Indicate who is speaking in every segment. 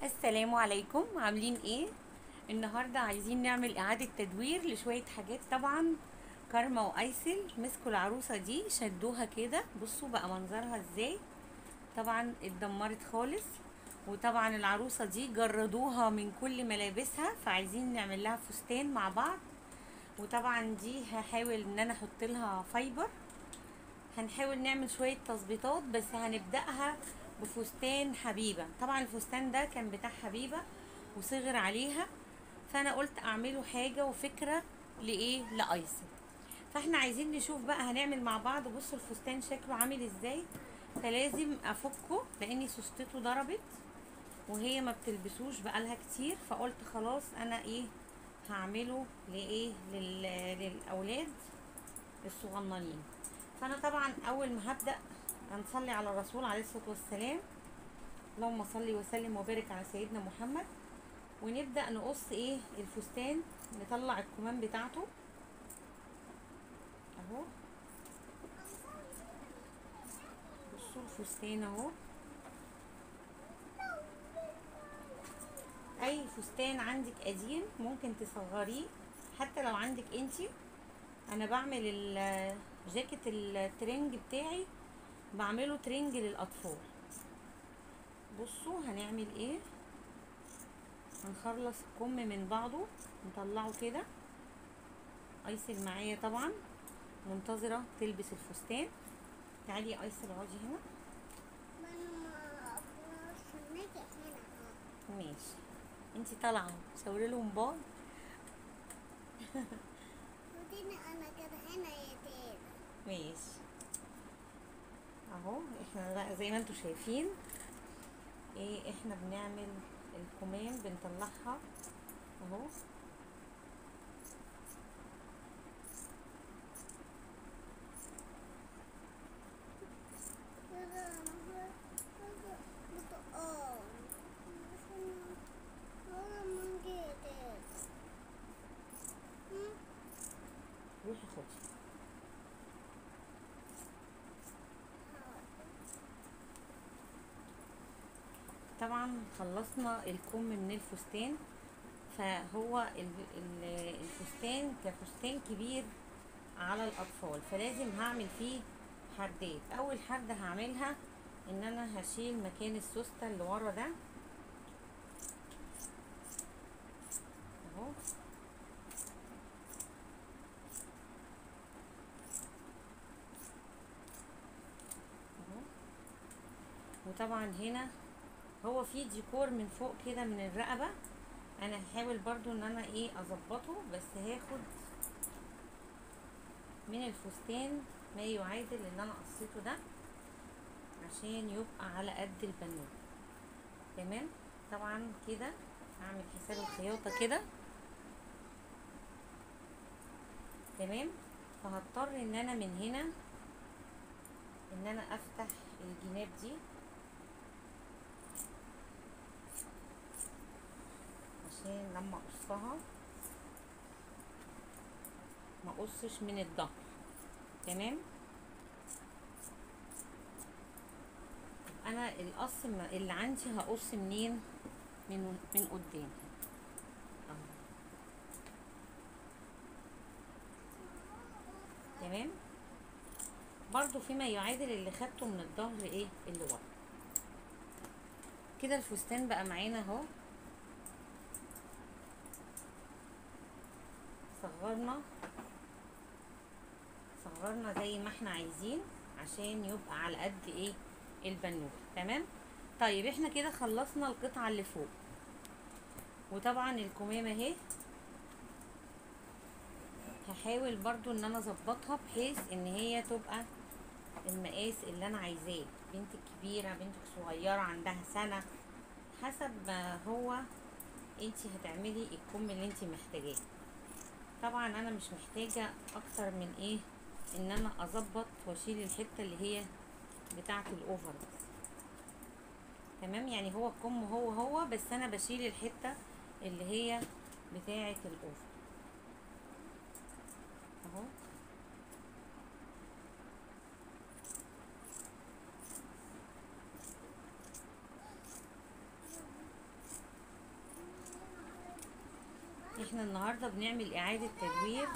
Speaker 1: السلام عليكم عاملين ايه النهارده عايزين نعمل اعاده تدوير لشويه حاجات طبعا كارما وايسل مسكوا العروسه دي شدوها كده بصوا بقى منظرها ازاي طبعا اتدمرت خالص وطبعا العروسه دي جردوها من كل ملابسها فعايزين نعمل لها فستان مع بعض وطبعا دي هحاول ان انا احط لها فايبر هنحاول نعمل شويه تظبيطات بس هنبداها بفستان حبيبه طبعا الفستان ده كان بتاع حبيبه وصغر عليها فانا قلت اعمله حاجه وفكره لايه لايسن فاحنا عايزين نشوف بقى هنعمل مع بعض بصوا الفستان شكله عامل ازاي فلازم افكه لاني سوستته ضربت وهي ما بتلبسوش بقالها كتير فقلت خلاص انا ايه هعمله لايه لل... للاولاد الصغننين فانا طبعا اول ما هبدا هنصلي على الرسول عليه الصلاه والسلام اللهم صل وسلم وبارك على سيدنا محمد ونبدا نقص ايه الفستان نطلع الكمام بتاعته اهو بصوا الفستان اهو اي فستان عندك قديم ممكن تصغريه حتى لو عندك انتي انا بعمل الجاكيت الترنج بتاعي بعمله ترنج للاطفال بصوا هنعمل ايه هنخلص الكم من بعضه نطلعه كده ايسل معايا طبعا منتظرة تلبس الفستان تعالي يا ايسل اقعدي هنا ماشي انتي طالعة شاوري لهم باي
Speaker 2: ودينا انا كده هنا يا تيتا
Speaker 1: ماشي اهو احنا بقى زي ما انتوا شايفين ايه احنا بنعمل الكمام بنطلعها اهو
Speaker 2: كده انا كده بتقام هذا من جديد
Speaker 1: روحي خدي طبعا خلصنا الكم من الفستان فهو ال- ال- الفستان كفستان كبير على الاطفال فلازم هعمل فيه حردات اول حردة هعملها ان انا هشيل مكان السوستة اللي ورا ده اهو اهو وطبعا هنا هو في ديكور من فوق كده من الرقبة انا هحاول برضو ان انا ايه اظبطه بس هاخد من الفستان ما يعادل اللي انا قصيته ده عشان يبقى على قد البنوت تمام طبعا كده هعمل حساب الخياطة كده تمام فهضطر ان انا من هنا ان انا افتح الجناب دي عشان لما اقصها ما اقصش من الظهر تمام انا القص م- اللي عندي هقص منين من من قدام اهو تمام برضو فيما يعادل اللي خدته من الظهر ايه اللي ورا كده الفستان بقى معانا اهو صغرنا صغرنا زي ما احنا عايزين عشان يبقى على قد ايه البنوت تمام طيب احنا كده خلصنا القطعة اللي فوق وطبعا الكمامة اهي هحاول برضو ان انا اظبطها بحيث ان هي تبقى المقاس اللي انا عايزاه بنتك كبيرة بنتك صغيرة عندها سنة حسب ما هو انتي هتعملي الكم اللي انتي محتاجاه طبعا انا مش محتاجة اكتر من ايه ان انا اظبط واشيل الحتة اللي هي بتاعة الاوفر بس تمام يعني هو الكم هو هو بس انا بشيل الحتة اللي هي بتاعة الاوفر اهو احنا النهارده بنعمل اعاده تدوير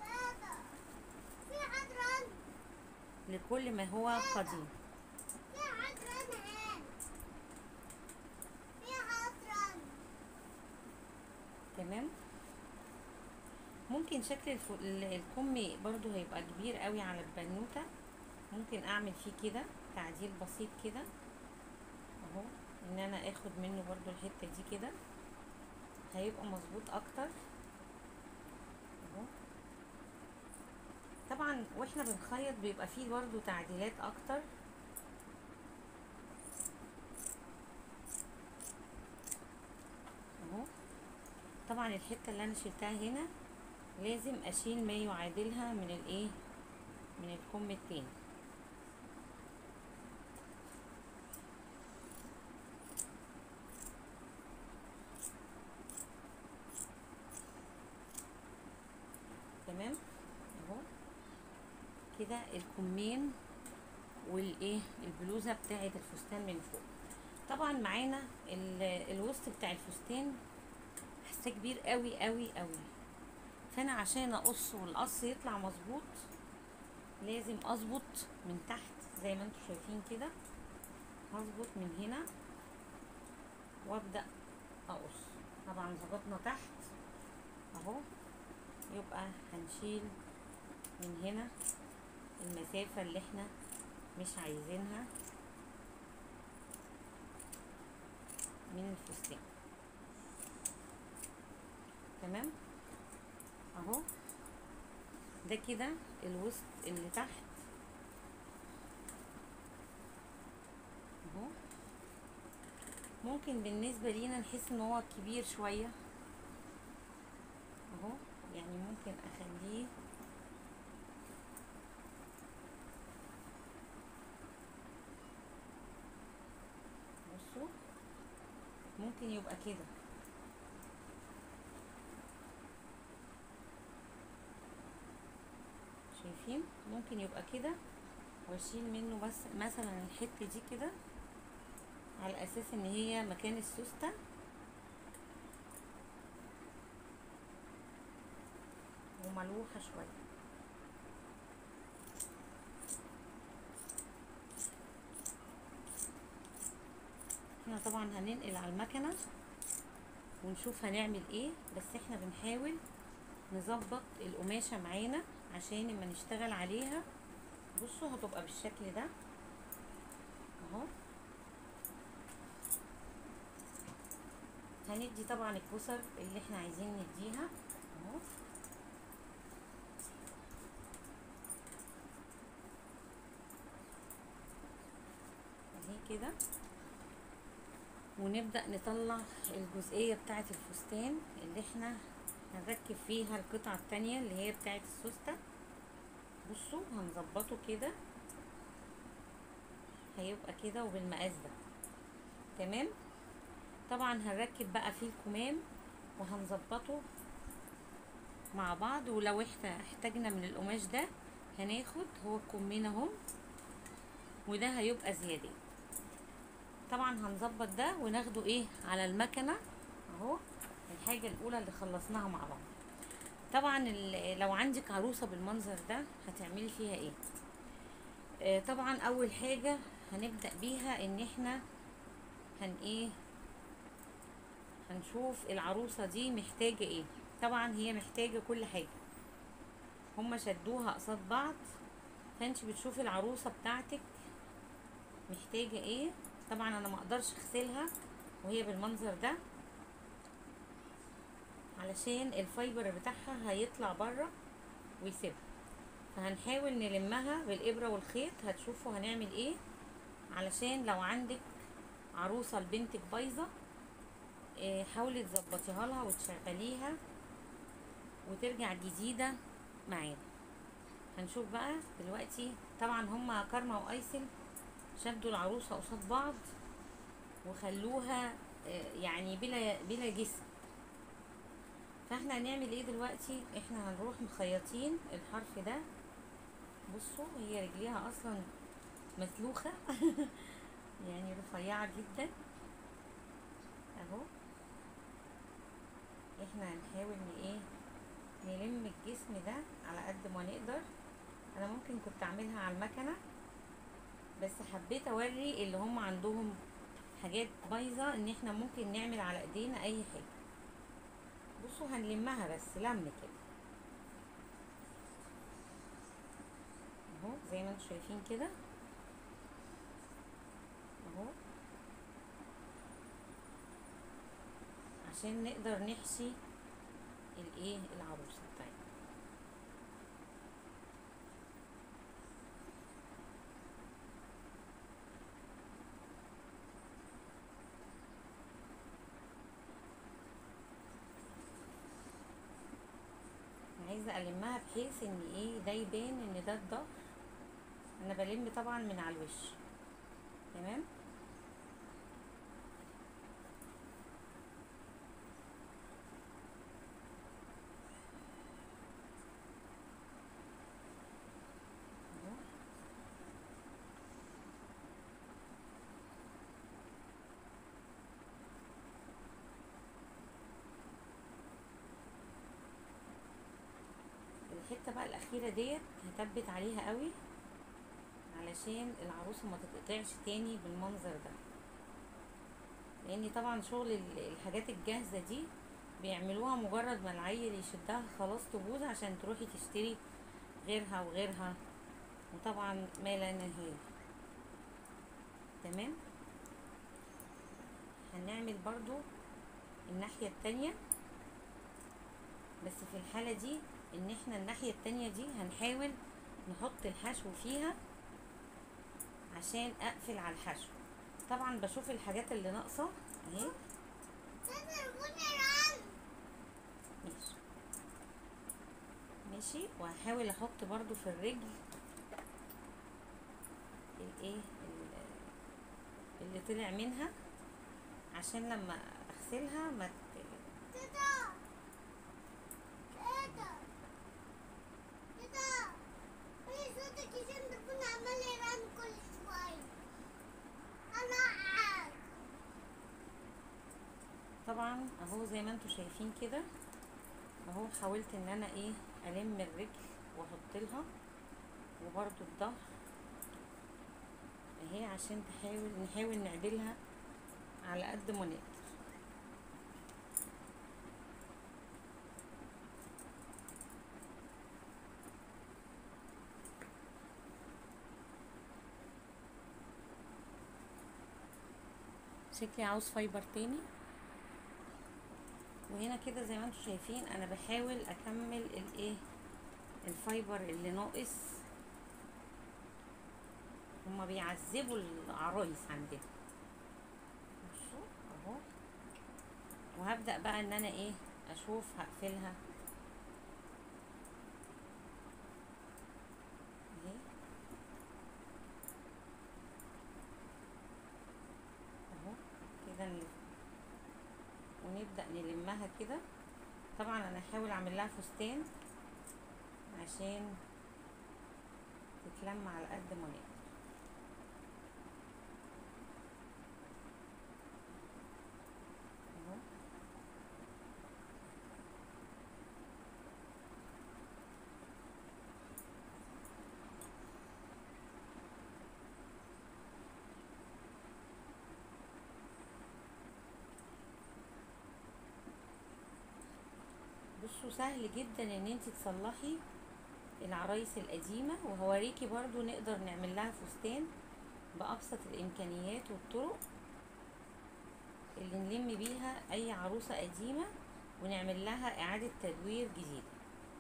Speaker 2: في عطران
Speaker 1: لكل ما هو قديم
Speaker 2: في عطران هان في عطران
Speaker 1: تمام ممكن شكل الف... ال- الكم برضو هيبقى كبير قوي على البنوتة ممكن اعمل فيه كده تعديل بسيط كده اهو ان انا اخد منه برضو الحتة دي كده هيبقى مظبوط اكتر اهو طبعا واحنا بنخيط بيبقى فيه برضو تعديلات اكتر اهو طبعا الحته اللي انا شلتها هنا لازم اشيل ما يعادلها من الايه من الكم التاني تمام اهو كده الكمين والايه البلوزه بتاعه الفستان من فوق طبعا معانا ال- الوسط بتاع الفستان حاساه كبير قوي قوي قوي فانا عشان اقص والقص يطلع مظبوط لازم اظبط من تحت زي ما انتم شايفين كده هظبط من هنا وابدا اقص طبعا ظبطنا تحت اهو يبقى هنشيل من هنا المسافة اللي احنا مش عايزينها من الفستان تمام اهو ده كده الوسط اللي تحت اهو ممكن بالنسبة لينا نحس ان هو كبير شوية اهو يعني ممكن اخليه بصوا ممكن يبقى كده شايفين ممكن يبقى كده واشيل منه بس مثلا الحته دي كده على اساس ان هي مكان السوسته وملوحه شويه احنا طبعا هننقل على المكنه ونشوف هنعمل ايه بس احنا بنحاول نظبط القماشه معانا عشان لما نشتغل عليها بصوا هتبقى بالشكل ده اهو هندي طبعا الكسر اللي احنا عايزين نديها اهو اهي كده ونبدأ نطلع الجزئية بتاعة الفستان اللي احنا هنركب فيها القطعة التانية اللي هي بتاعة السوستة بصوا هنظبطه كده هيبقى كده وبالمقاس ده تمام طبعا هنركب بقى فيه الكمام وهنظبطه مع بعض ولو احنا احتاجنا من القماش ده هناخد هو الكمين اهو وده هيبقى زيادة طبعا هنظبط ده وناخده ايه على المكنة اهو الحاجة الاولى اللي خلصناها مع بعض طبعا ال- لو عندك عروسة بالمنظر ده هتعملي فيها ايه آه طبعا اول حاجة هنبدأ بيها ان احنا هن ايه هنشوف العروسة دي محتاجة ايه طبعا هي محتاجة كل حاجة هما شدوها قصاد بعض فانت بتشوفي العروسة بتاعتك محتاجة ايه طبعا انا مقدرش اغسلها وهي بالمنظر ده علشان الفايبر بتاعها هيطلع بره ويسيبها فهنحاول نلمها بالابرة والخيط هتشوفوا هنعمل ايه علشان لو عندك عروسة لبنتك بايظة إيه، حاولي تظبطيها لها وتشغليها وترجع جديدة معانا هنشوف بقى دلوقتي طبعا هما كارما وايسل شدوا العروسة قصاد بعض وخلوها آه، يعني بلا بلا جسم فاحنا هنعمل ايه دلوقتي احنا هنروح مخيطين الحرف ده بصوا هي رجليها اصلا مسلوخة يعني رفيعة جدا اهو احنا هنحاول ان ايه نلم الجسم ده على قد ما نقدر انا ممكن كنت اعملها على المكنه بس حبيت اوري اللي هم عندهم حاجات بايظه ان احنا ممكن نعمل على ايدينا اي حاجه بصوا هنلمها بس لم كده اهو زي ما انتم شايفين كده اهو عشان نقدر نحشي الايه العروسه بتاعتنا أنا عايزه المها بحيث ان ايه ده يبان ان ده الظهر انا بلم طبعا من على الوش تمام أهو. الحته بقى الاخيره ديت هثبت عليها قوي علشان العروسه ما تتقطعش تاني بالمنظر ده لان طبعا شغل ال- الحاجات الجاهزه دي بيعملوها مجرد ما العيل يشدها خلاص تبوظ عشان تروحي تشتري غيرها وغيرها وطبعا ما لا نهايه تمام هنعمل برضو الناحيه التانيه بس في الحاله دي ان احنا الناحيه التانيه دي هنحاول نحط الحشو فيها عشان اقفل على الحشو طبعا بشوف الحاجات اللي ناقصه اهي
Speaker 2: تقدر بني ران
Speaker 1: ماشي ماشي وهحاول احط برضو في الرجل الايه ال- اللي طلع منها عشان لما اغسلها ما ت-
Speaker 2: كده كده كده ايه صوتك عشان تكون عمال يرن كل شوية انا قاعد
Speaker 1: طبعا اهو زي ما انتوا شايفين كده اهو حاولت ان انا ايه الم الرجل واحط لها وبرضو الظهر اهي عشان تحاول نحاول نعدلها على قد ما نقدر شكلي عاوز فايبر تاني وهنا كده زي ما انتم شايفين انا بحاول اكمل الايه الفايبر اللي ناقص هما بيعذبوا العرايس عندنا بصوا اهو وهبدأ بقى ان انا ايه اشوف هقفلها اهي اهو كده نلف ونبدأ نلمها كده طبعا انا هحاول اعمل لها فستان عشان تتلم على قد ما نقدر اهو بصوا سهل جدا ان انت تصلحي العرايس القديمة وهوريكي برضو نقدر نعمل لها فستان بأبسط الإمكانيات والطرق اللي نلم بيها أي عروسة قديمة ونعمل لها إعادة تدوير جديدة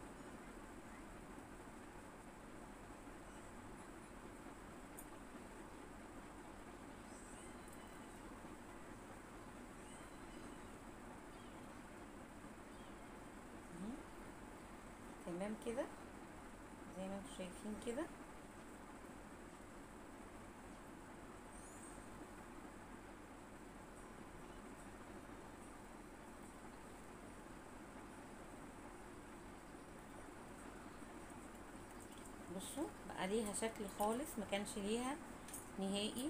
Speaker 1: مهم. تمام كده زي ما انتم شايفين كده بصوا بقى ليها شكل خالص ما كانش ليها نهائي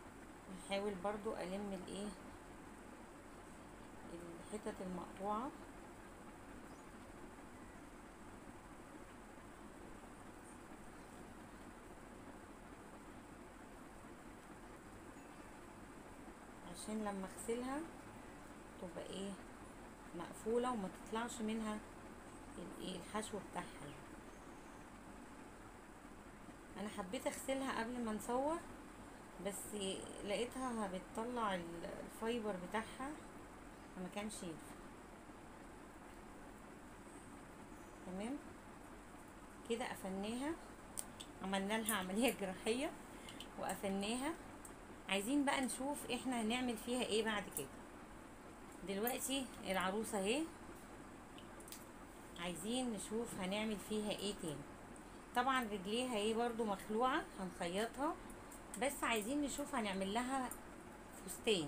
Speaker 1: هحاول برضو الم الايه الحتت المقطوعه عشان لما اغسلها تبقى ايه مقفولة وما تطلعش منها الايه الحشو بتاعها انا حبيت اغسلها قبل ما نصور بس لقيتها بتطلع ال- الفايبر بتاعها فما كانش ينفع تمام كده قفلناها عملنا لها عملية جراحية وقفلناها عايزين بقى نشوف احنا هنعمل فيها ايه بعد كده دلوقتي العروسة اهي عايزين نشوف هنعمل فيها ايه تاني طبعا رجليها ايه برضو مخلوعة هنخيطها بس عايزين نشوف هنعمل لها فستان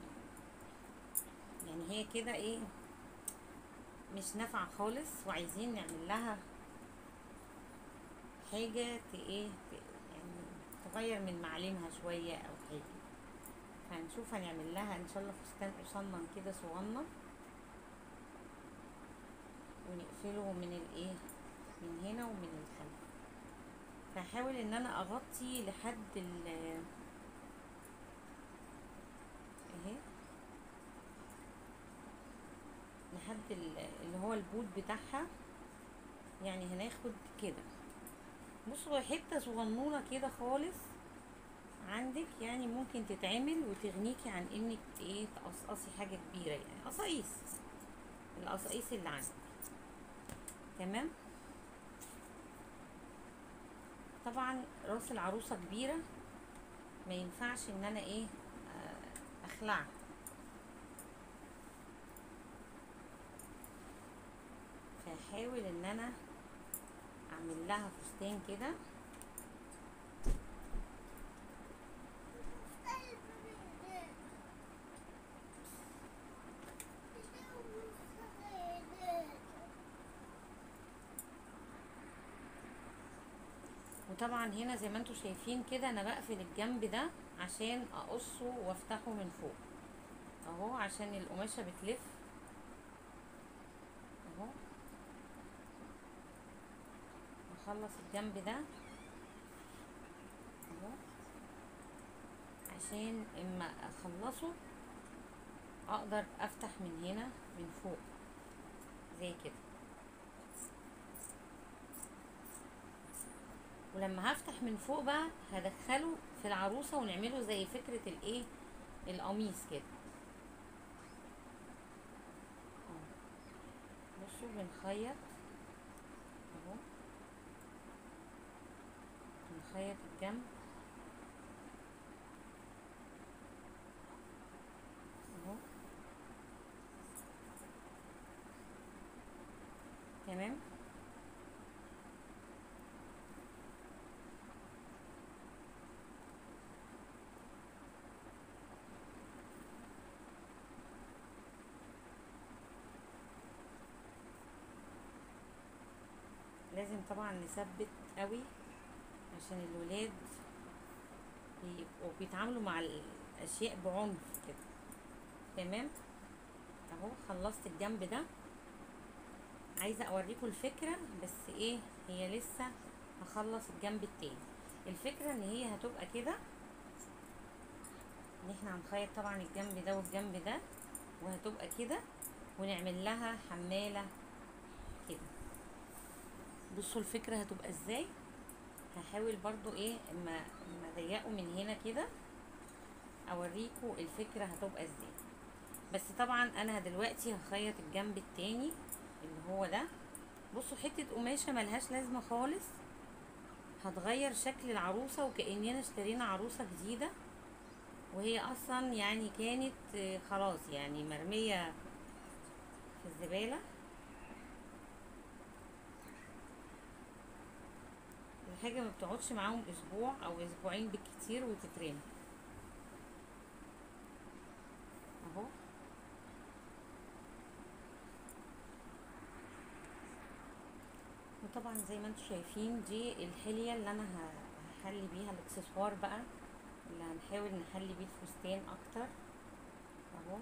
Speaker 1: يعني هي كده ايه مش نافعة خالص وعايزين نعمل لها حاجة ت ايه ت- يعني تغير من معالمها شوية او حاجة هنشوف هنعمل لها ان شاء الله فستان قصنن كده صغنن ونقفله من الايه من هنا ومن الخلف فهحاول ان انا اغطي لحد ال اهي لحد ال- اللي هو البود بتاعها يعني هناخد كده بصوا حته صغنونه كده خالص عندك يعني ممكن تتعمل وتغنيكي عن انك ايه تقصقصي حاجه كبيره يعني قصايص القصايص اللي عندك تمام طبعا راس العروسه كبيره ما ينفعش ان انا ايه آه، اخلعها فهحاول ان انا اعمل لها فستان كده وطبعا هنا زي ما انتم شايفين كده انا بقفل الجنب ده عشان اقصه وافتحه من فوق اهو عشان القماشه بتلف اهو اخلص الجنب ده اهو عشان اما اخلصه اقدر افتح من هنا من فوق زي كده ولما هفتح من فوق بقى هدخله في العروسة ونعمله زي فكرة الايه القميص كده اهو. بصوا بنخيط اهو بنخيط الجنب اهو تمام لازم طبعا نثبت قوي عشان الولاد بيبقوا بيتعاملوا مع الاشياء بعنف كده تمام اهو خلصت الجنب ده عايزه اوريكم الفكره بس ايه هي لسه هخلص الجنب التاني الفكره ان هي هتبقى كده ان احنا هنخيط طبعا الجنب ده والجنب ده وهتبقى كده ونعمل لها حماله كده بصوا الفكرة هتبقى ازاي هحاول برضو ايه اما اما اضيقه من هنا كده اوريكم الفكرة هتبقى ازاي بس طبعا انا دلوقتي هخيط الجنب التاني اللي هو ده بصوا حتة قماشة ملهاش لازمة خالص هتغير شكل العروسة وكأننا اشترينا عروسة جديدة وهي اصلا يعني كانت آه، خلاص يعني مرمية في الزبالة الحاجة ما بتقعدش معاهم اسبوع او اسبوعين بالكتير وتترمي اهو وطبعا زي ما انتم شايفين دي الحلية اللي انا ه- هحلي بيها الاكسسوار بقى اللي هنحاول نحلي بيه الفستان اكتر اهو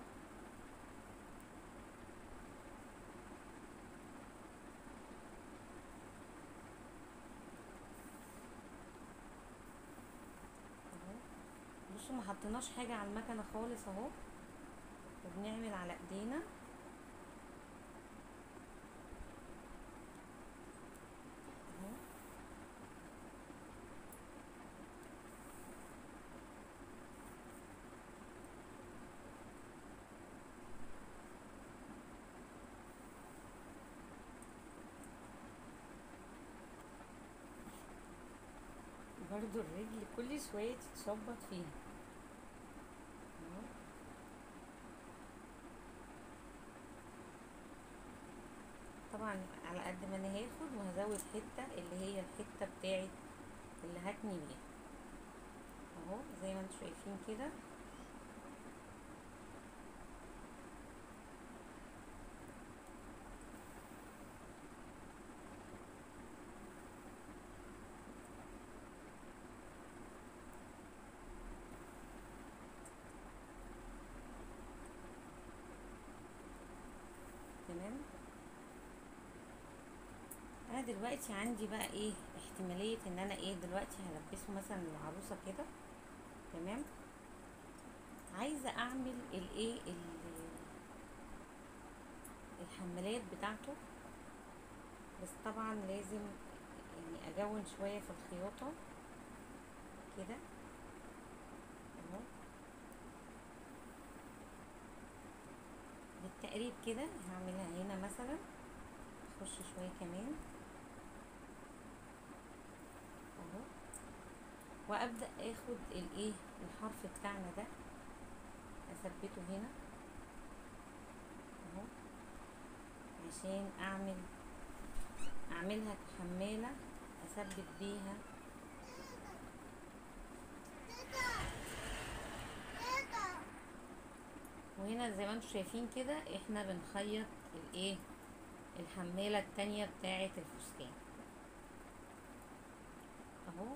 Speaker 1: اهو بصوا ما حطيناش حاجة على المكنة خالص اهو وبنعمل على ايدينا اهو برضو الرجل كل شوية تتشبط فيها اهو. طبعا على قد ما انا هاخد وهزود حتة اللي هي الحتة بتاعت اللي هتني بيها اهو زي ما انتم شايفين كده تمام انا دلوقتي عندي بقى ايه احتمالية ان انا ايه دلوقتي هلبسه مثلا العروسة كده تمام عايزة اعمل الايه ال- الحمالات بتاعته بس طبعا لازم يعني اجون شوية في الخياطة كده اهو بالتقريب كده هعملها هنا مثلا اخش شوية كمان اهو وابدأ اخد الايه الحرف بتاعنا ده اثبته هنا اهو عشان اعمل اعملها حمالة اثبت بيها وهنا زي ما انتم شايفين كده احنا بنخيط الايه الحمالة التانية بتاعة الفستان اهو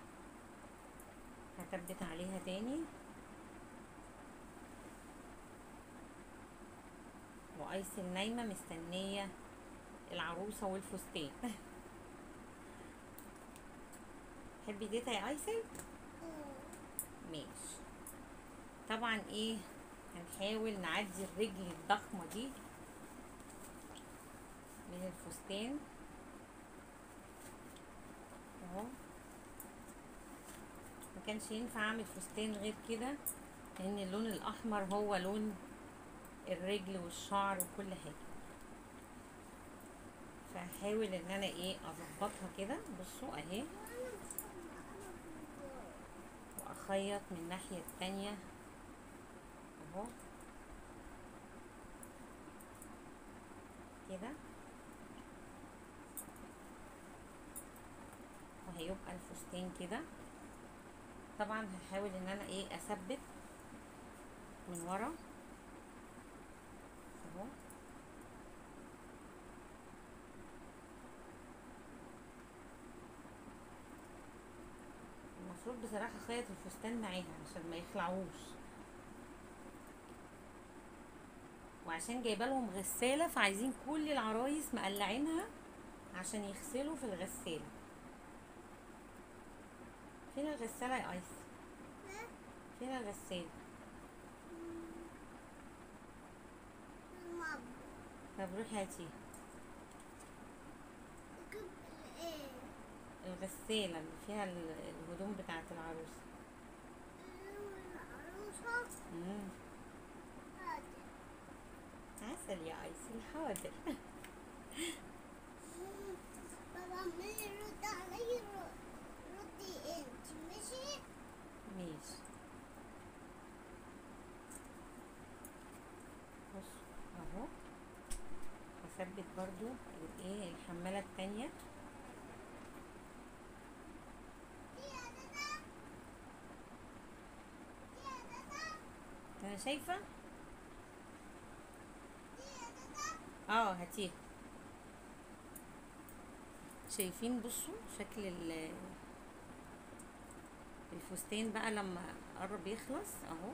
Speaker 1: هثبت عليها تاني وايسل نايمة مستنية العروسة والفستان تحبي ديتا يا ايسل ماشي طبعا ايه هنحاول نعدي الرجل الضخمة دي من الفستان اهو ما كانش ينفع اعمل فستان غير كده لان اللون الاحمر هو لون الرجل والشعر وكل حاجة فهحاول ان انا ايه اظبطها كده بصوا اهي واخيط من الناحية التانية اهو كده وهيبقى الفستان كده طبعا هحاول ان انا ايه اثبت من ورا اهو المفروض بصراحة اخيط الفستان معاها عشان ما يخلعوش وعشان جايبه لهم غسالة فعايزين كل العرايس مقلعينها عشان يغسلوا في الغسالة فين الغسالة يا ايس فين الغسالة طب روحي هاتيها الغسالة اللي فيها ال- الهدوم بتاعة العروسة مم. عسل يا ايس حاضر
Speaker 2: بابا عمال يرد علي ردي انت ماشي
Speaker 1: ماشي بص اهو هثبت برضو الايه الحمالة التانية
Speaker 2: دي يا دادا دي يا دادا
Speaker 1: انا شايفة
Speaker 2: دي يا دادا
Speaker 1: اه هاتيها شايفين بصوا شكل ال- الفستان بقى لما قرب يخلص اهو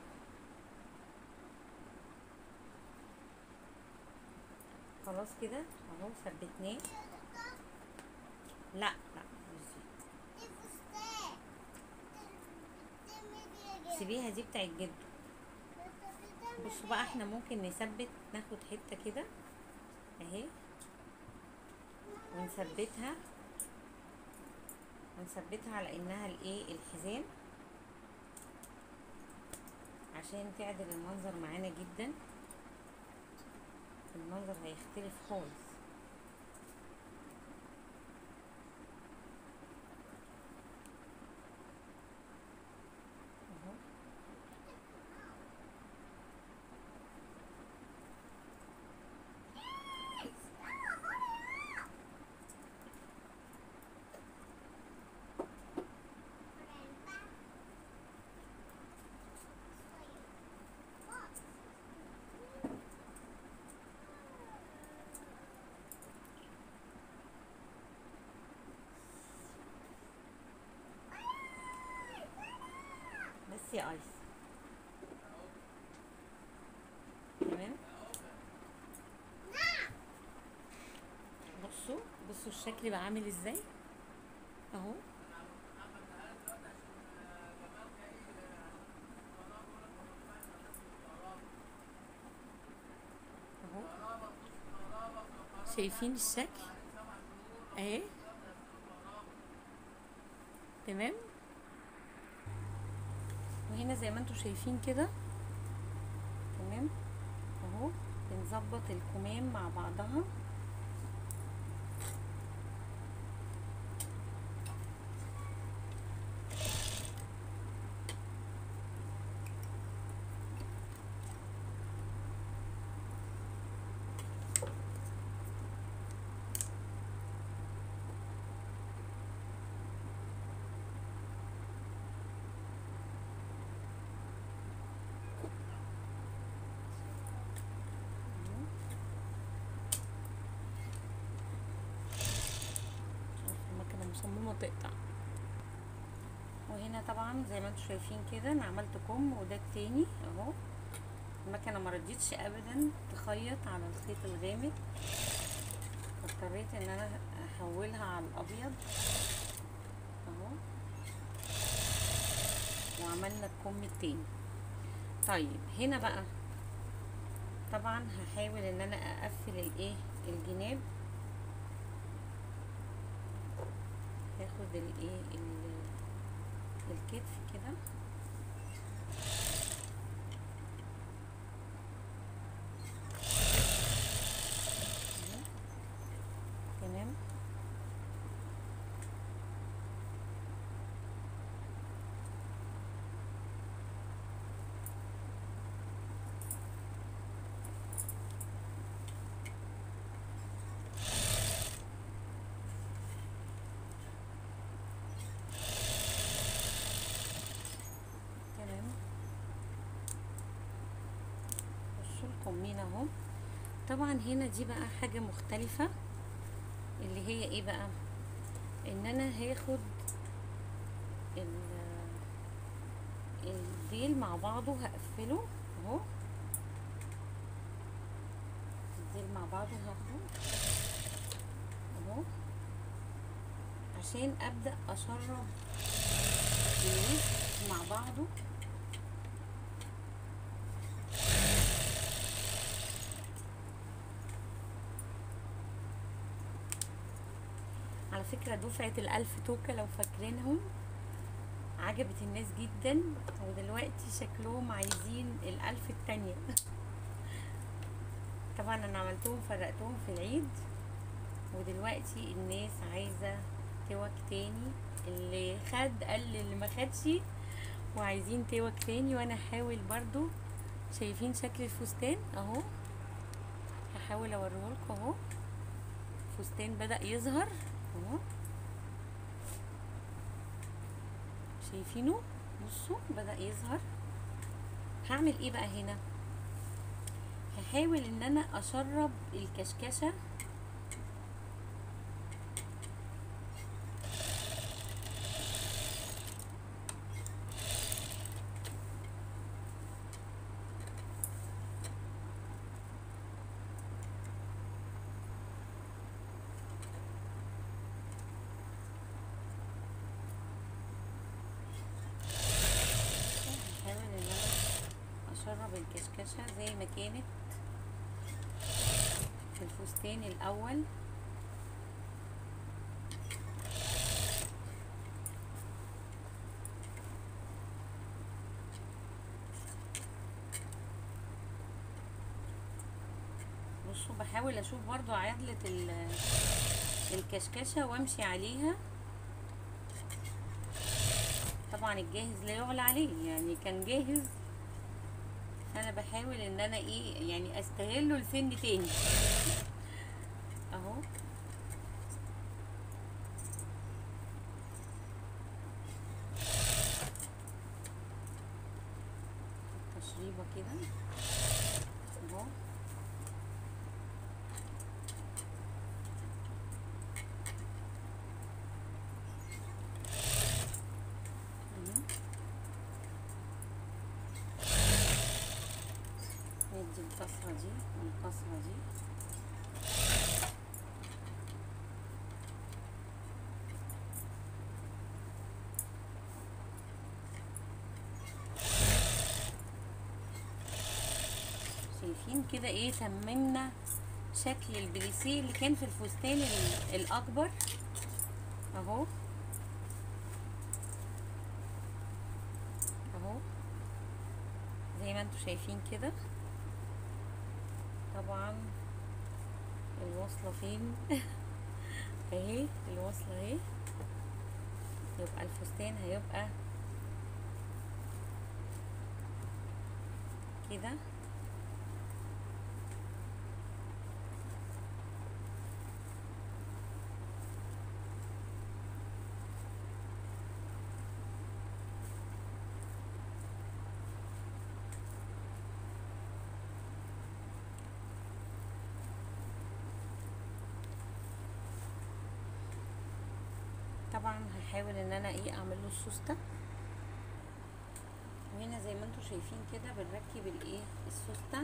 Speaker 1: خلاص كده اهو ثبتناه
Speaker 2: يا دادا
Speaker 1: لا لا مش دي
Speaker 2: دي فستان دي ميديا جدا
Speaker 1: سيبيها دي بتاعت جده
Speaker 2: دادا
Speaker 1: بصوا بقى احنا ممكن نثبت ناخد حته كده اهي ونثبتها ونثبتها على انها الايه الحزام عشان تعدل المنظر معانا جدا المنظر هيختلف خالص اهو بس يا ايس تمام بصوا بصوا الشكل بقى عامل ازاي اهو اهو شايفين الشكل اهي تمام وهنا زي ما انتم شايفين كده تمام اهو بنظبط الكمام مع بعضها المكنة مصممة تقطع وهنا طبعا زي ما انتم شايفين كده انا عملت كم وده التاني اهو المكنة ما رضيتش ابدا تخيط على الخيط الغامق اضطريت ان انا احولها على الابيض اهو وعملنا الكم التاني طيب هنا بقى طبعا هحاول ان انا اقفل الايه الجناب هاخد الايه ال- الكتف كده تمام تمام بصوا الكمين اهو طبعا هنا دي بقى حاجة مختلفة اللي هي ايه بقى ان انا هاخد ال- الديل مع بعضه هقفله اهو الديل مع بعضه هاخده اهو عشان ابدأ اشرب الوسط مع بعضه على فكرة دفعة الألف توكة لو فاكرينهم عجبت الناس جدا ودلوقتي شكلهم عايزين الألف التانية طبعا أنا عملتهم فرقتهم في العيد ودلوقتي الناس عايزة توك تاني اللي خد قال اللي ما خدش وعايزين توك تاني وانا هحاول برضو شايفين شكل الفستان اهو هحاول اوريهولكوا اهو الفستان بدأ يظهر اهو شايفينه بصوا بدأ يظهر هعمل ايه بقى هنا هحاول ان انا اشرب الكشكشه هحاول ان انا اشرب الكشكشه الكشكشة زي ما كانت في الفستان الأول بصوا بحاول اشوف برضو عدلة ال- الكشكشة وامشي عليها طبعا الجاهز لا يعلى عليه يعني كان جاهز انا بحاول ان انا ايه يعني استغله لسن تاني اهو تشريبه كده اهو مهم. ندي الكسرة دي والكسرة دي شايفين كده ايه تممنا شكل البليسيه اللي كان في الفستان ال- الاكبر اهو اهو زي ما انتوا شايفين كده طبعا الوصلة فين اهي الوصلة اهي يبقى الفستان هيبقى كده طبعا هحاول ان انا ايه اعمل له السوسته وهنا زي ما انتوا شايفين كده بنركب الايه السوسته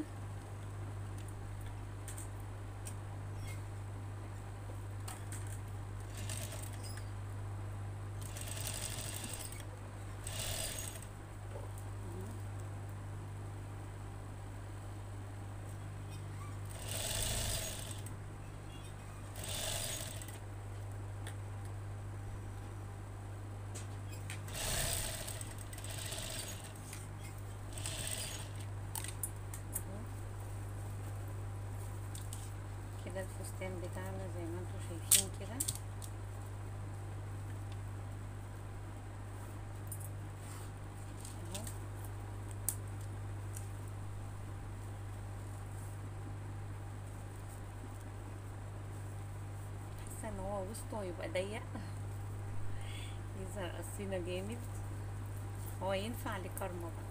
Speaker 1: كده الفستان بتاعنا زي ما انتوا شايفين كده اهو حاسه ان هو وسطه يبقى ضيق يظهر قصينا جامد هو ينفع لكرمه بقى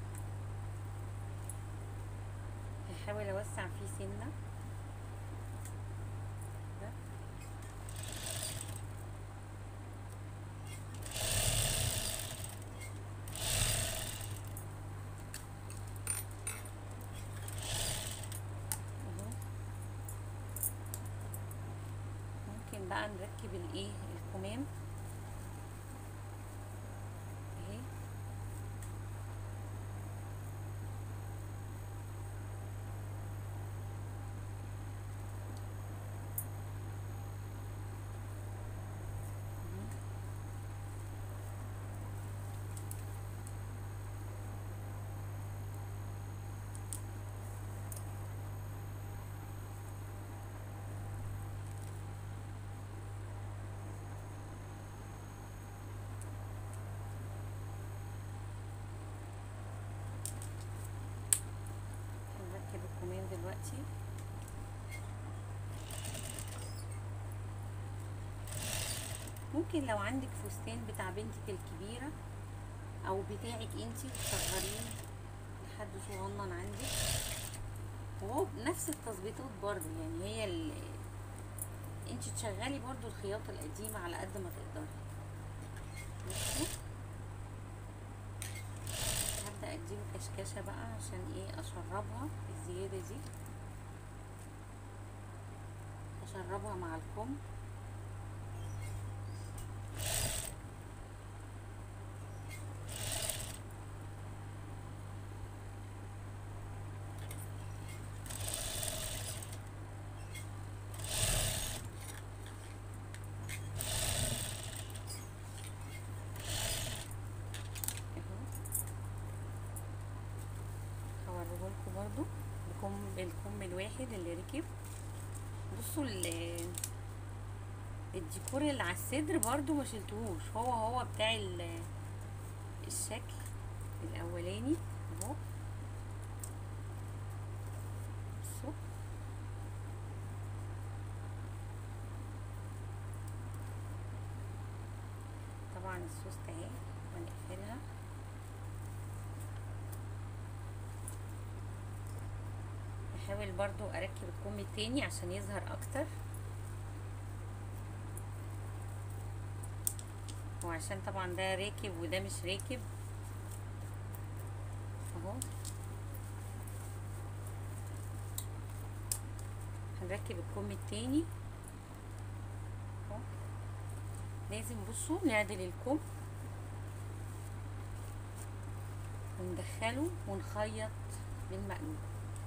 Speaker 1: هحاول اوسع فيه سنه ده. اهو. ممكن بقى نركب الايه الكمام اهي مهم. هنركب الكمام دلوقتي ممكن لو عندك فستان بتاع بنتك الكبيرة او بتاعك انتي تصغريه لحد صغنن عندك وهو نفس التظبيطات برضو يعني هي ال... انتي تشغلي برضو الخياطة القديمة على قد ما تقدري بصوا هبدأ اديله كشكشة بقى عشان ايه اشربها الزيادة دي اشربها مع الكم اللي ركب بصوا ال- الديكور اللي على الصدر برضو ما شلتهوش هو هو بتاع ال- الشكل الاولاني اهو بصوا طبعا السوست اهي هنقفلها بحاول برضو اركب الكم التاني عشان يظهر اكتر وعشان طبعا ده راكب وده مش راكب اهو هنركب الكم التاني اهو لازم بصوا نعدل الكم وندخله ونخيط بالمقلوب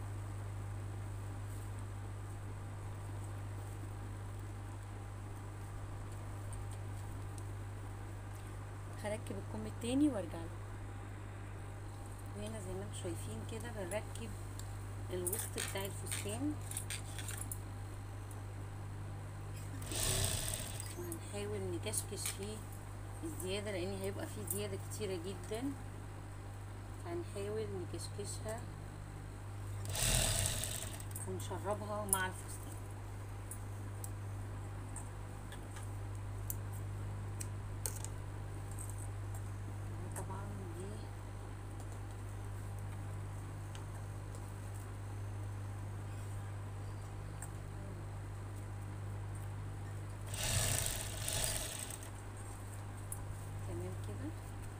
Speaker 1: هركب الكم التاني وارجع له وهنا زي ما انتم شايفين كده بنركب الوسط بتاع الفستان وهنحاول نكشكش فيه الزيادة لان هيبقى فيه زيادة كتيرة جدا هنحاول نكشكشها ونشربها مع الفستان طبعا دي تمام كده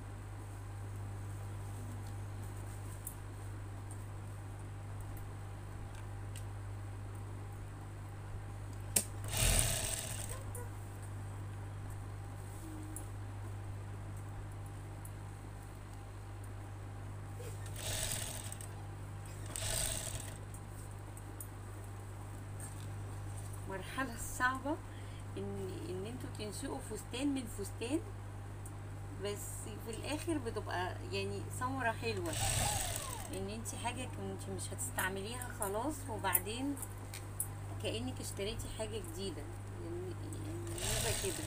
Speaker 1: المرحلة الصعبة ان ان انتوا تنشئوا فستان من فستان بس في الاخر بتبقى يعني ثمرة حلوة ان انت حاجة كنت مش هتستعمليها خلاص وبعدين كأنك اشتريتي حاجة جديدة يعني يعني يبقى كده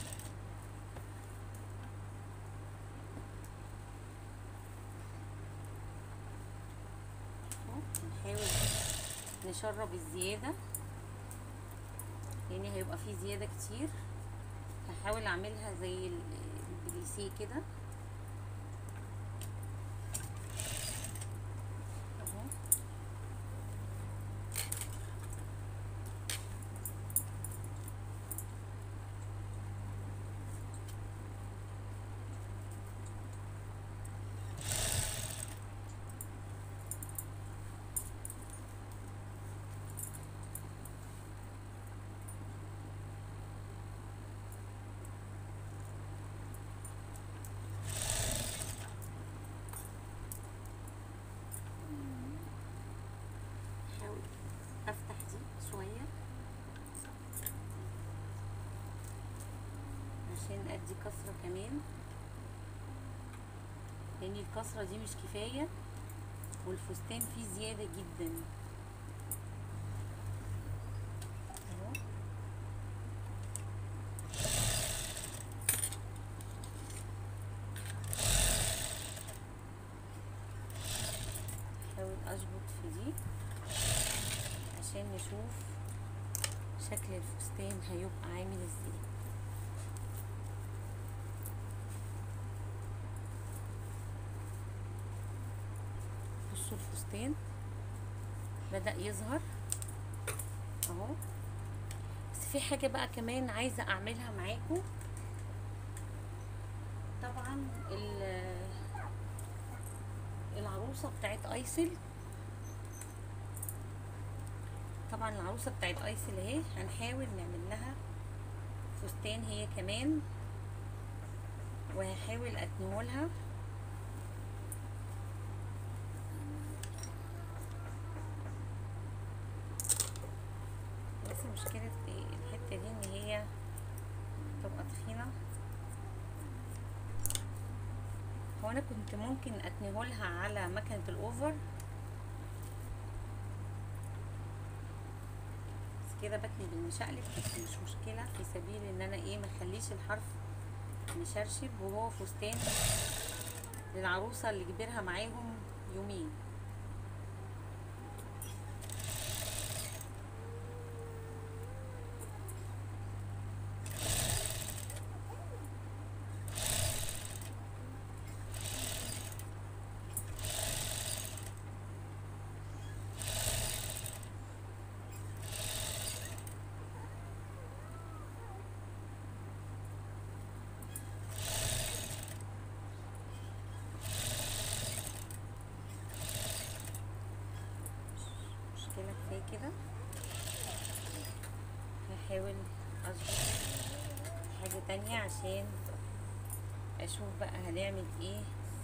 Speaker 1: أهو، نحاول نشرب الزيادة لان هيبقى فيه زيادة كتير هحاول اعملها زي ال- البليسيه كده اهو احاول افتح دي شوية عشان ادي كسرة كمان لان الكسرة دي مش كفاية والفستان فيه زيادة جدا اهو احاول اظبط في دي عشان نشوف شكل الفستان هيبقى عامل ازاي بصوا الفستان بدأ يظهر اهو بس في حاجة بقى كمان عايزة اعملها معاكم طبعا ال- العروسة بتاعت ايسل طبعا العروسه بتاعت ايسل اهي هنحاول نعمل لها فستان هي كمان وهحاول اتنولها بس مشكلة إيه الحتة دي ان هي تبقى تخينة هو انا كنت ممكن اتنهولها على مكنة الاوفر كده بتني بالمشقلب بس مش مشكله في سبيل ان انا ايه ما اخليش الحرف مشرشب وهو فستان للعروسه اللي كبرها معاهم يومين مشكلة كفاية كده هحاول اظبط حاجة تانية عشان اشوف بقى هنعمل ايه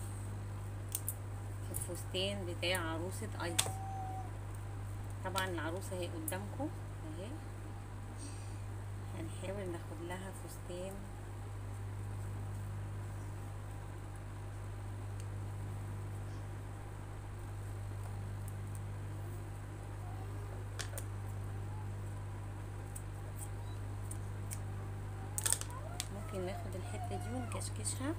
Speaker 1: في الفستان بتاع عروسة ايس طبعا العروسة اهي قدامكم اهي هنحاول ناخد لها فستان ممكن ناخد الحتة دي ونكشكشها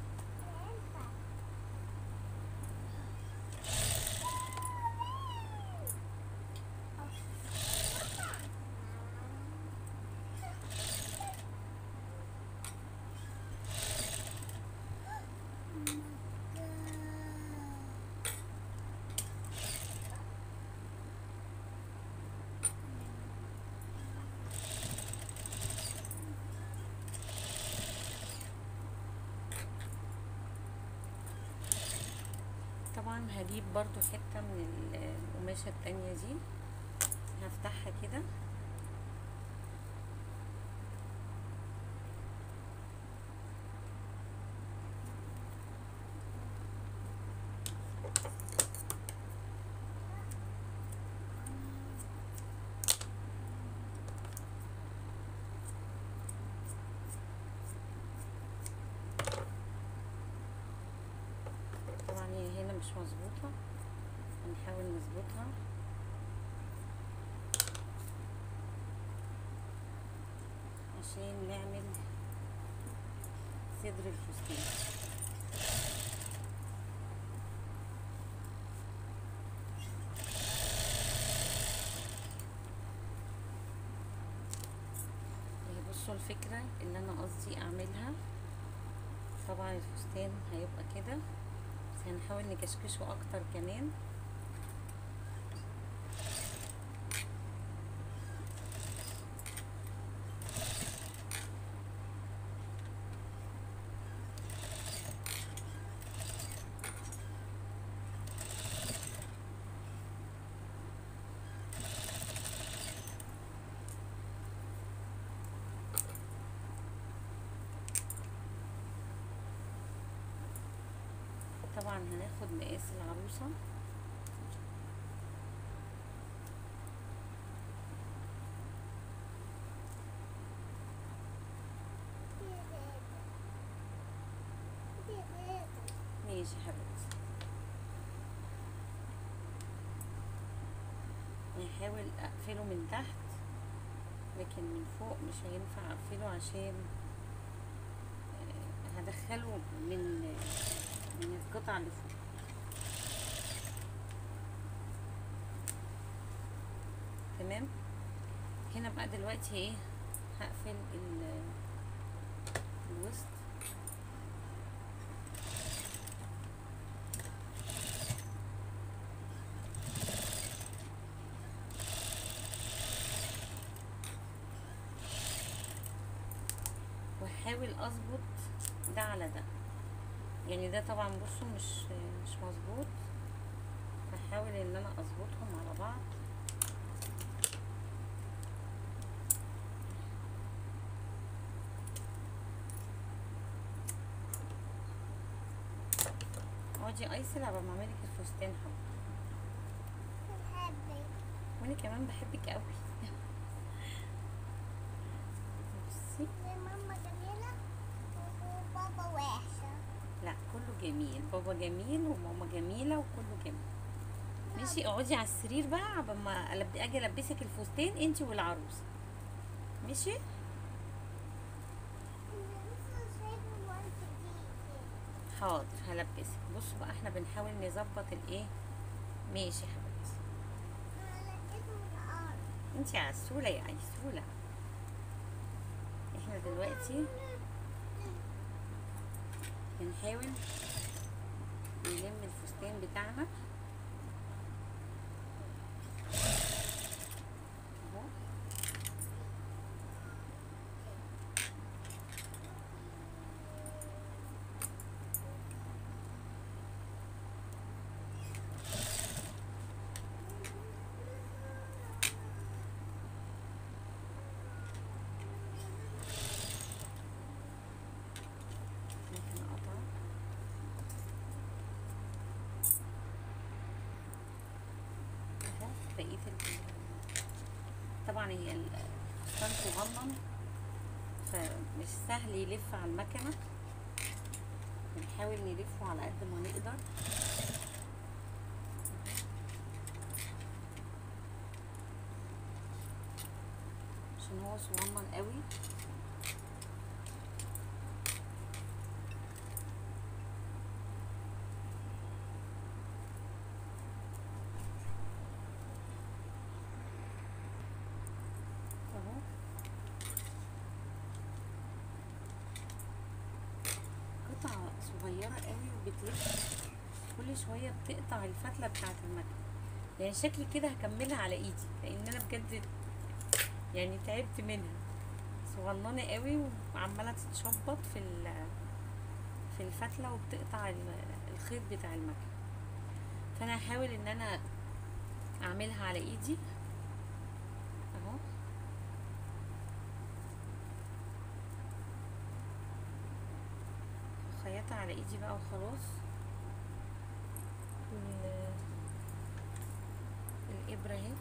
Speaker 1: طبعا هجيب برضو حتة من ال- القماشة التانية دي هفتحها كده طبعا هي هنا مش مظبوطة هنحاول نظبطها عشان نعمل صدر الفستان هي بصوا الفكرة اللي انا قصدي اعملها طبعا الفستان هيبقى كده بس هنحاول نكشكشه اكتر كمان طبعا هناخد مقاس العروسة ماشي يا حبيبتي هحاول اقفله من تحت لكن من فوق مش هينفع اقفله عشان آه، هدخله من من القطعة اللي فوق تمام هنا بقى دلوقتي ايه هقفل ال- الوسط واحاول اظبط ده على ده يعني ده طبعا بصوا مش مش مظبوط هحاول ان انا اظبطهم على بعض اقعدي ايسل قبل ما اعملك الفستان حب
Speaker 2: بحبك
Speaker 1: وانا كمان بحبك قوي بصي
Speaker 2: زي ماما جميلة وبابا وحشة
Speaker 1: لا كله جميل بابا جميل وماما جميله وكله جميل ماشي اقعدي على السرير بقى قبل ما ألب- اجي البسك الفستان انت والعروسه ماشي حاضر هلبسك بصوا بقى احنا بنحاول نظبط الايه ماشي يا حبيبتي انتي عسولة يا عسولة احنا دلوقتي بنحاول نلم الفستان بتاعنا اهو ممكن اقطع اهو بقية ال طبعا هي الفستان صغنن فمش سهل يلف على المكنة بنحاول نلفه على قد ما نقدر عشان هو صغنن قوي اهو قطعة صغيرة قوي وبتلف كل شوية بتقطع الفتلة بتاعة المكنة يعني شكلي كده هكملها على ايدي لان انا بجد يعني تعبت منها صغننة قوي وعمالة تتشبط في ال- في الفتلة وبتقطع ال- الخيط بتاع المكنة فانا هحاول ان انا اعملها على ايدي اهو خيطها على ايدي بقى وخلاص وال- الابره اهي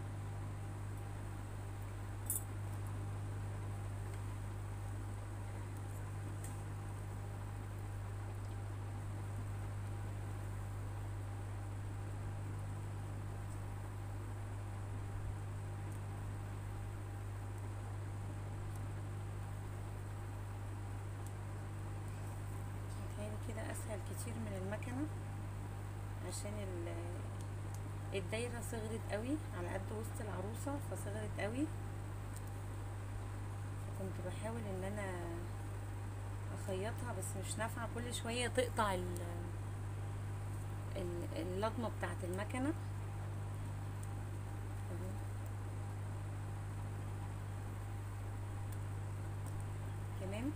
Speaker 1: متهيألي كده اسهل كتير من المكنه عشان ال الدايره صغرت قوي على قد وسط العروسه فصغرت قوي كنت بحاول ان انا اخيطها بس مش نافعه كل شويه تقطع ال ال- اللضمه بتاعه المكنه أهو. تمام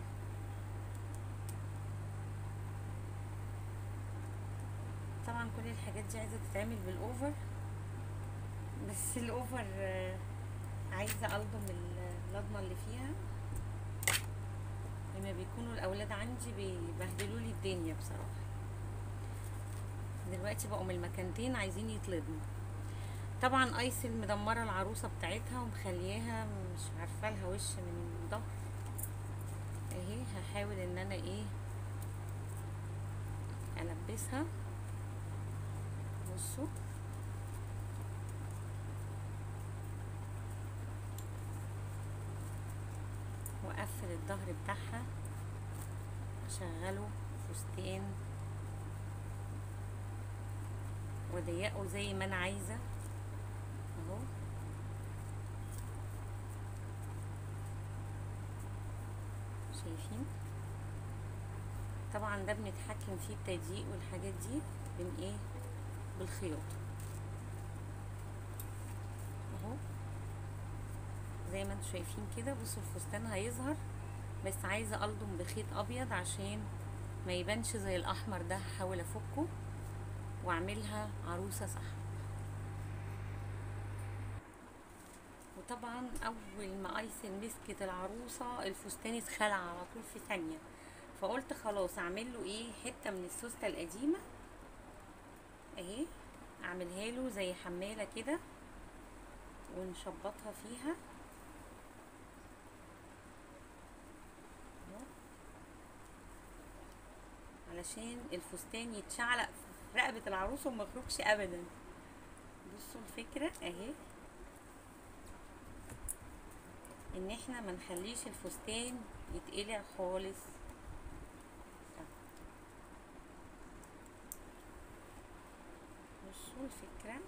Speaker 1: طبعا كل الحاجات دي عايزه تتعمل بالاوفر بس الاوفر آه، عايزه الضم اللضمه اللي فيها لما بيكونوا الاولاد عندي بيبهدلوا لي الدنيا بصراحه دلوقتي بقوا من المكانتين عايزين يتلضموا طبعا ايسل مدمره العروسه بتاعتها ومخلياها مش عارفه لها وش من ظهر اهي هحاول ان انا ايه البسها بصوا واقفل الظهر بتاعها اشغله فستان واضيقه زي ما انا عايزه اهو شايفين طبعا ده بنتحكم فيه التضييق والحاجات دي بن ايه بالخياطه اهو زي ما انتم شايفين كده بصوا الفستان هيظهر بس عايزه الضم بخيط ابيض عشان ما يبانش زي الاحمر ده هحاول افكه واعملها عروسه صح وطبعا اول ما ايسن مسكت العروسه الفستان اتخلع على طول في ثانيه فقلت خلاص اعمل له ايه حته من السوسته القديمه اهي اعملها له زي حماله كده ونشبطها فيها أهو. علشان الفستان يتشعلق في رقبه العروسه وما يخرجش ابدا بصوا الفكره اهي ان احنا ما نخليش الفستان يتقلع خالص بصوا الفكرة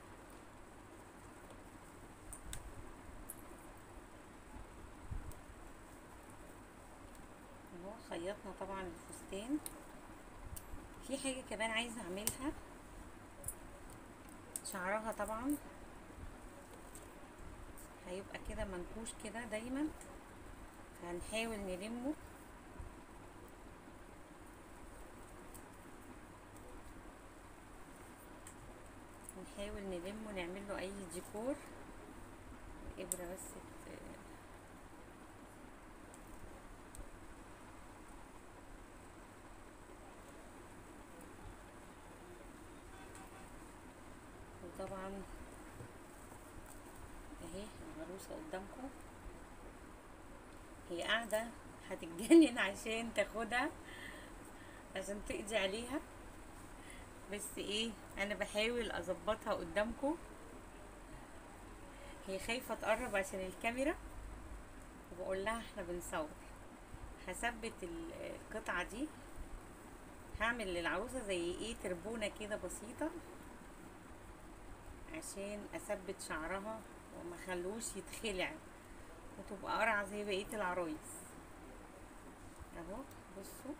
Speaker 1: اهو خيطنا طبعا الفستان في حاجة كمان عايزة اعملها شعرها طبعا هيبقى كده منكوش كده دايما فهنحاول نلمه نحاول نلمه نعمل له اي ديكور الابره بس ت- وطبعا اهي العروسه قدامكم هي قاعده هتتجنن عشان تاخدها عشان تقضي عليها بس ايه انا بحاول اظبطها قدامكم هي خايفه تقرب عشان الكاميرا وبقول لها احنا بنصور هثبت ال- القطعه دي هعمل للعروسه زي ايه تربونه كده بسيطه عشان اثبت شعرها وما خلوش يتخلع وتبقى قرعه زي بقيه العرايس اهو بصوا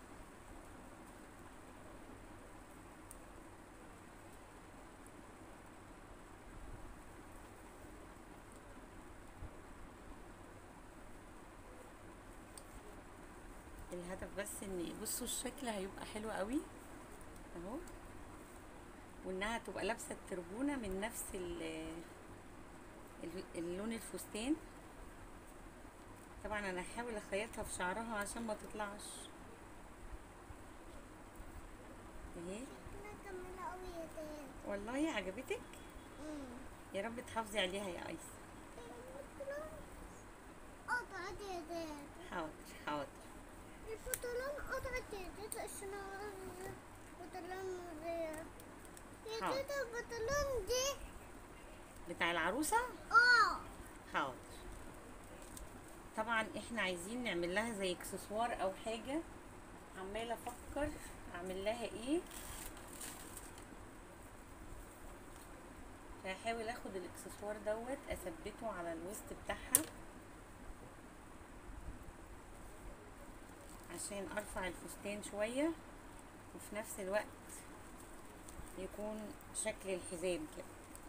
Speaker 1: الهدف بس ان بصوا الشكل هيبقى حلو قوي اهو وانها تبقى لابسه التربونه من نفس ال- ال- اللون الفستان طبعا انا هحاول اخيطها في شعرها عشان ما تطلعش اهي
Speaker 2: شكلها جميلة أوي يا داد
Speaker 1: والله عجبتك يا رب تحافظي عليها يا ايس
Speaker 2: قطعت يا داد
Speaker 1: حاضر حاضر
Speaker 2: البنطلون قطعت يا داد عشان البنطلون يا
Speaker 1: حاضر.
Speaker 2: داد البنطلون دي
Speaker 1: بتاع العروسه
Speaker 2: اه
Speaker 1: حاضر طبعا احنا عايزين نعمل لها زي اكسسوار او حاجه عماله افكر اعمل لها ايه فهحاول اخد الاكسسوار دوت اثبته على الوسط بتاعها عشان ارفع الفستان شويه وفي نفس الوقت يكون شكل الحزام كده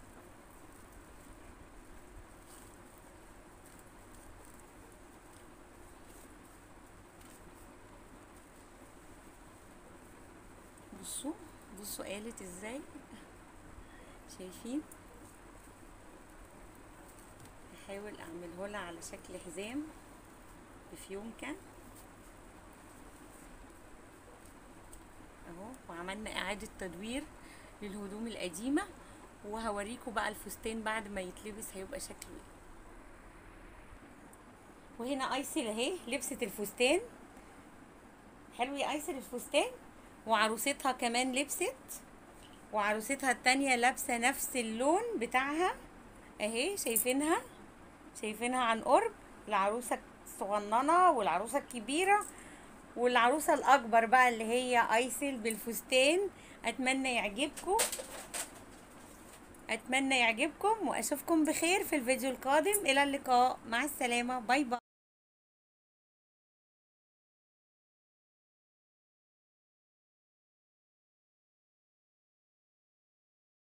Speaker 1: بصوا بصوا قالت ازاي شايفين هحاول اعمله لها على شكل حزام بفيونكة اهو وعملنا اعادة تدوير للهدوم القديمة وهوريكم بقى الفستان بعد ما يتلبس هيبقى شكله ايه وهنا ايسل اهي لبست الفستان حلو يا ايسل الفستان وعروستها كمان لبست وعروستها التانية لابسة نفس اللون بتاعها اهي شايفينها شايفينها عن قرب العروسة الصغننة والعروسة الكبيرة والعروسة الأكبر بقى اللي هي أيسل بالفستان أتمنى يعجبكم أتمنى يعجبكم وأشوفكم بخير في الفيديو القادم إلى اللقاء مع السلامة باي باي